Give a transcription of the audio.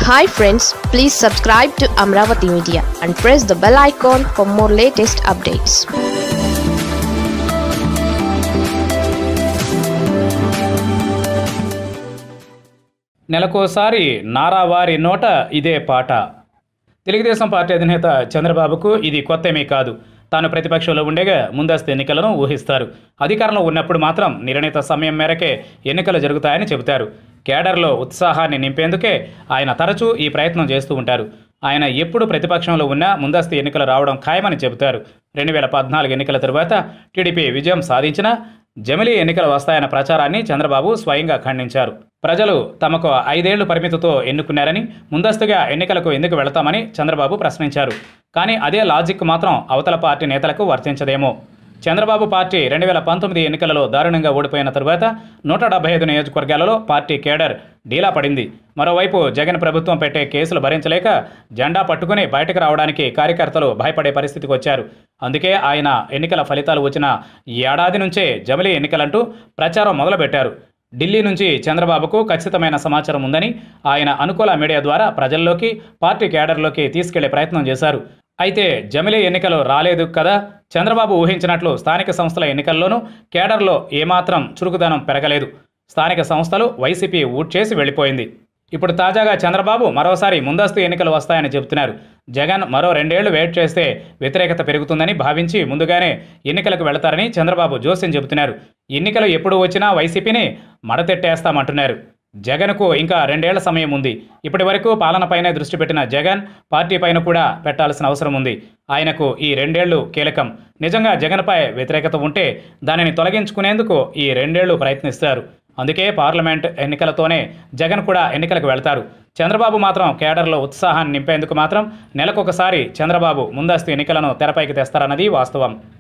hi friends please subscribe to Amaravati media and press the bell icon for more latest updates నెలకోసారి నారా వారి నోట ఇదే పాట తెలుగుదేశం పార్టీ అధినేత చంద్రబాబుకు ఇది కొత్తేమీ కాదు తాను ప్రతిపక్షంలో ఉండగా ముందస్తు ఎన్నికలను ఊహిస్తారు అధికారంలో ఉన్నప్పుడు మాత్రం నిర్ణీత సమయం మేరకే ఎన్నికలు జరుగుతాయని చెబుతారు కేడర్లో ఉత్సాహాన్ని నింపేందుకే ఆయన తరచూ ఈ ప్రయత్నం చేస్తూ ఉంటారు ఆయన ఎప్పుడు ప్రతిపక్షంలో ఉన్నా ముందస్తు ఎన్నికలు రావడం ఖాయమని చెబుతారు రెండు వేల పద్నాలుగు ఎన్నికల తరువాత టీడీపీ విజయం సాధించినా జమిలీ ఎన్నికలు వస్తాయన్న ప్రచారాన్ని చంద్రబాబు స్వయంగా ఖండించారు ప్రజలు తమకు ఐదేళ్లు పరిమితితో ఎన్నుకున్నారని ముందస్తుగా ఎన్నికలకు ఎందుకు వెళతామని చంద్రబాబు ప్రశ్నించారు కానీ అదే లాజిక్ మాత్రం అవతల పార్టీ నేతలకు వర్తించదేమో చంద్రబాబు పార్టీ రెండు వేల పంతొమ్మిది ఎన్నికలలో దారుణంగా ఓడిపోయిన తరువాత నూట డెబ్బై ఐదు నియోజకవర్గాలలో పార్టీ కేడర్ డీలా పడింది మరోవైపు జగన్ ప్రభుత్వం పెట్టే కేసులు భరించలేక జెండా పట్టుకుని బయటకు రావడానికి కార్యకర్తలు భయపడే పరిస్థితికి వచ్చారు అందుకే ఆయన ఎన్నికల ఫలితాలు వచ్చిన ఏడాది నుంచే జమిలీ ఎన్నికలంటూ ప్రచారం మొదలుపెట్టారు ఢిల్లీ నుంచి చంద్రబాబుకు ఖచ్చితమైన సమాచారం ఉందని ఆయన అనుకూల మీడియా ద్వారా ప్రజల్లోకి పార్టీ కేడర్లోకి తీసుకెళ్లే ప్రయత్నం చేశారు అయితే జమిలీ ఎన్నికలు రాలేదు కదా చంద్రబాబు ఊహించినట్లు స్థానిక సంస్థల ఎన్నికల్లోనూ కేడర్లో ఏమాత్రం చురుకుదనం పెరగలేదు స్థానిక సంస్థలు వైసీపీ ఊడ్చేసి వెళ్ళిపోయింది ఇప్పుడు తాజాగా చంద్రబాబు మరోసారి ముందస్తు ఎన్నికలు వస్తాయని చెబుతున్నారు జగన్ మరో రెండేళ్లు వెయిట్ చేస్తే వ్యతిరేకత పెరుగుతుందని భావించి ముందుగానే ఎన్నికలకు వెళతారని చంద్రబాబు జోస్యం చెబుతున్నారు ఎన్నికలు ఎప్పుడు వచ్చినా వైసీపీని మడతెట్టేస్తామంటున్నారు జగన్కు ఇంకా రెండేళ్ల సమయం ఉంది ఇప్పటి వరకు పాలనపైనే దృష్టి పెట్టిన జగన్ పార్టీ పైన కూడా పెట్టాల్సిన అవసరం ఉంది ఆయనకు ఈ రెండేళ్లు కీలకం నిజంగా జగన్పై వ్యతిరేకత ఉంటే దానిని తొలగించుకునేందుకు ఈ రెండేళ్లు ప్రయత్నిస్తారు అందుకే పార్లమెంట్ ఎన్నికలతోనే జగన్ కూడా ఎన్నికలకు వెళ్తారు చంద్రబాబు మాత్రం కేడర్లో ఉత్సాహాన్ని నింపేందుకు మాత్రం నెలకొకసారి చంద్రబాబు ముందస్తు ఎన్నికలను తెరపైకి తెస్తారన్నది వాస్తవం